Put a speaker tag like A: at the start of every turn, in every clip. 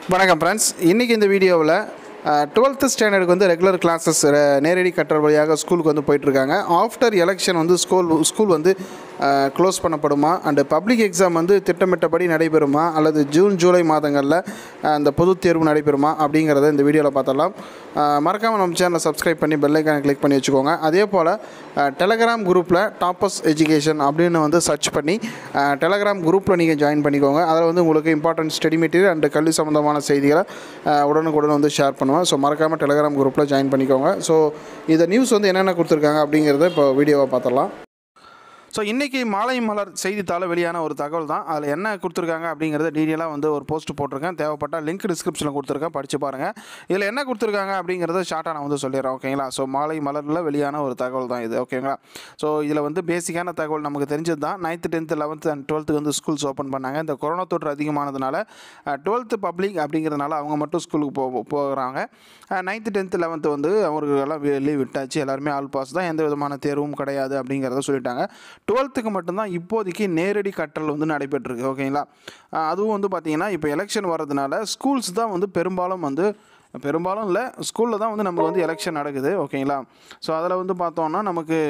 A: வணக்கம் ஃப்ரெண்ட்ஸ் இன்றைக்கி இந்த வீடியோவில் டுவெல்த்து ஸ்டாண்டர்டுக்கு வந்து ரெகுலர் கிளாஸஸ் நேரடி கற்றல் வழியாக ஸ்கூலுக்கு வந்து போயிட்டுருக்காங்க ஆஃப்டர் எலெக்ஷன் வந்து ஸ்கூல் ஸ்கூல் வந்து க்ளோஸ் பண்ணப்படுமா அண்டு பப்ளிக் எக்ஸாம் வந்து திட்டமிட்டபடி நடைபெறுமா அல்லது ஜூன் ஜூலை மாதங்களில் அந்த பொதுத் தேர்வு நடைபெறுமா அப்படிங்கிறத இந்த வீடியோவில் பார்த்தலாம் மறக்காமல் நம்ம சேனலை சப்ஸ்கிரைப் பண்ணி பெல்லைக்கான கிளிக் பண்ணி வச்சுக்கோங்க அதே போல் டெலகிராம் குரூப்பில் டாப்பஸ் எஜுகேஷன் அப்படின்னு வந்து சர்ச் பண்ணி டெலகிராம் குரூப்பில் நீங்கள் ஜாயின் பண்ணிக்கோங்க அதில் வந்து உங்களுக்கு இம்பார்ட்டன்ட் ஸ்டடி மெட்டீரியல் அண்டு கல்வி சம்மந்தமான செய்திகளை அஹ், உடனுக்குடன் வந்து ஷேர் பண்ணுவேன் ஸோ மறக்காமல் டெலகிராம் குரூப்பில் ஜாயின் பண்ணிக்கோங்க ஸோ இந்த நியூஸ் வந்து என்னென்ன கொடுத்துருக்காங்க அப்படிங்கிறத இப்போ வீடியோவை பார்த்துடலாம் ஸோ இன்றைக்கி மாலை மலர் செய்தித்தாளில் வெளியான ஒரு தகவல் தான் அதில் என்ன கொடுத்துருக்காங்க அப்படிங்கிறத டீட்டெயிலாக வந்து ஒரு போஸ்ட் போட்டிருக்கேன் தேவைப்பட்டால் லிங்க் டிஸ்கிரிப்ஷனில் கொடுத்துருக்கேன் படித்து பாருங்கள் இதில் என்ன கொடுத்துருக்காங்க அப்படிங்கிறத ஷார்ட்டாக நான் வந்து சொல்லிடுறேன் ஓகேங்களா ஸோ மாலை மலரில் வெளியான ஒரு தகவல் தான் இது ஓகேங்களா ஸோ இதில் வந்து பேசிக்கான தகவல் நமக்கு தெரிஞ்சது தான் நைன்த்து டென்த்து லெவன்த்து அண்ட் டுவெல்த்துக்கு வந்து ஸ்கூல்ஸ் ஓப்பன் பண்ணாங்க இந்த கொரோனா தொற்று அதிகமானதுனால டுவெல்த்து பப்ளிக் அப்படிங்கிறதுனால அவங்க மட்டும் ஸ்கூலுக்கு போ போகிறாங்க நைன்த்து டென்த்து லெவன்த்து வந்து அவங்களுக்கெல்லாம் லீவ் விட்டாச்சு எல்லாருமே ஆல் பாஸ் தான் எந்த விதமான தேர்வும் கிடையாது அப்படிங்கிறத சொல்லிட்டாங்க டுவெல்த்துக்கு மட்டும்தான் இப்போதைக்கு நேரடி கற்றல் வந்து நடைபெற்றிருக்கு ஓகேங்களா அஹ் அதுவும் வந்து பார்த்திங்கன்னா இப்போ எலெக்ஷன் வர்றதுனால ஸ்கூல்ஸ் தான் வந்து பெரும்பாலும் வந்து பெரும்பாலும் இல்லை ஸ்கூலில் தான் வந்து நமக்கு வந்து எலெக்ஷன் நடக்குது ஓகேங்களா ஸோ அதில் வந்து பார்த்தோன்னா நமக்கு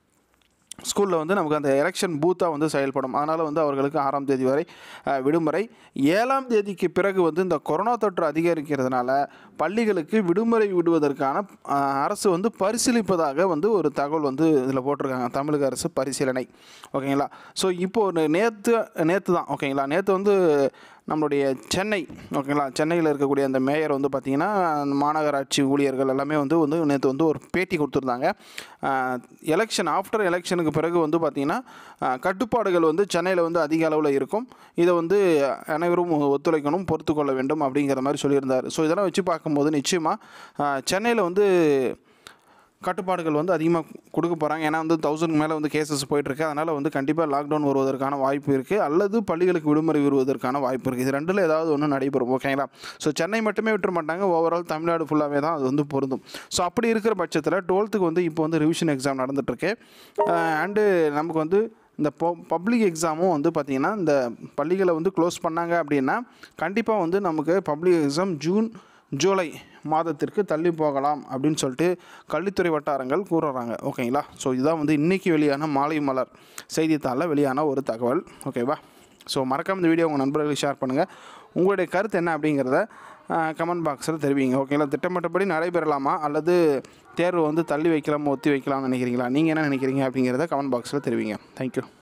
A: ஸ்கூலில் வந்து நமக்கு அந்த எலெக்ஷன் பூத்தாக வந்து செயல்படும் அதனால் வந்து அவர்களுக்கு ஆறாம் தேதி வரை அஹ், விடுமுறை ஏழாம் தேதிக்கு பிறகு வந்து இந்த கொரோனா தொற்று அதிகரிக்கிறதுனால பள்ளிகளுக்கு விடுமுறை விடுவதற்கான அஹ், அரசு வந்து பரிசீலிப்பதாக வந்து ஒரு தகவல் வந்து இதில் போட்டிருக்காங்க தமிழக அரசு பரிசீலனை ஓகேங்களா ஸோ இப்போ நேற்று நேற்று தான் ஓகேங்களா நேற்று வந்து நம்மளுடைய சென்னை ஓகேங்களா சென்னையில் இருக்கக்கூடிய அந்த மேயர் வந்து பார்த்திங்கன்னா மாநகராட்சி ஊழியர்கள் எல்லாமே வந்து வந்து நேற்று வந்து ஒரு பேட்டி கொடுத்துருந்தாங்க எலெக்ஷன் ஆஃப்டர் எலெக்ஷனுக்கு பிறகு வந்து பார்த்திங்கன்னா கட்டுப்பாடுகள் வந்து சென்னையில் வந்து அதிக அளவில் இருக்கும் இதை வந்து அனைவரும் ஒத்துழைக்கணும் பொறுத்து கொள்ள வேண்டும் அப்படிங்கிற மாதிரி சொல்லியிருந்தார் ஸோ இதெல்லாம் வச்சு பார்க்கும்போது நிச்சயமாக சென்னையில் வந்து கட்டுப்பாடுகள் வந்து அதிகமாக கொடுக்க போகிறாங்க ஏன்னா வந்து தௌசண்ட் மேலே வந்து கேசஸ் போயிட்டுருக்கு அதனால் வந்து கண்டிப்பாக லாக்டவுன் வருவதற்கான வாய்ப்பு இருக்குது அல்லது பள்ளிகளுக்கு விடுமுறை வருவதற்கான வாய்ப்பு இருக்குது இது ரெண்டில் ஏதாவது ஒன்று நடைபெறும் ஓகேங்களா ஸோ சென்னை மட்டுமே விட்டுற மாட்டாங்க ஓவரால் தமிழ்நாடு ஃபுல்லாகவே தான் அது வந்து பொருந்தும் ஸோ அப்படி இருக்கிற பட்சத்தில் டுவெல்த்துக்கு வந்து இப்போ வந்து ரிவிஷன் எக்ஸாம் நடந்துகிட்ருக்கு அண்டு நமக்கு வந்து இந்த பொ பப்ளிக் எக்ஸாமும் வந்து பார்த்திங்கன்னா இந்த பள்ளிகளை வந்து க்ளோஸ் பண்ணாங்க அப்படின்னா கண்டிப்பாக வந்து நமக்கு பப்ளிக் எக்ஸாம் ஜூன் ஜூலை மாதத்திற்கு தள்ளி போகலாம் அப்படின்னு சொல்லிட்டு கல்வித்துறை வட்டாரங்கள் கூறுறாங்க ஓகேங்களா ஸோ இதுதான் வந்து இன்றைக்கி வெளியான மாலை மலர் செய்தித்தாளில் வெளியான ஒரு தகவல் ஓகேவா ஸோ மறக்காம இந்த வீடியோ உங்கள் நண்பர்களுக்கு ஷேர் பண்ணுங்கள் உங்களுடைய கருத்து என்ன அப்படிங்கிறத கமெண்ட் பாக்ஸில் தெரிவிங்க ஓகேங்களா திட்டமிட்டபடி நடைபெறலாமா அல்லது தேர்வு வந்து தள்ளி வைக்கலாமா ஒத்தி வைக்கலாம்னு நினைக்கிறீங்களா நீங்கள் என்ன நினைக்கிறீங்க அப்படிங்கிறத கமெண்ட் பாக்ஸில் தெரிவிங்க தேங்க்யூ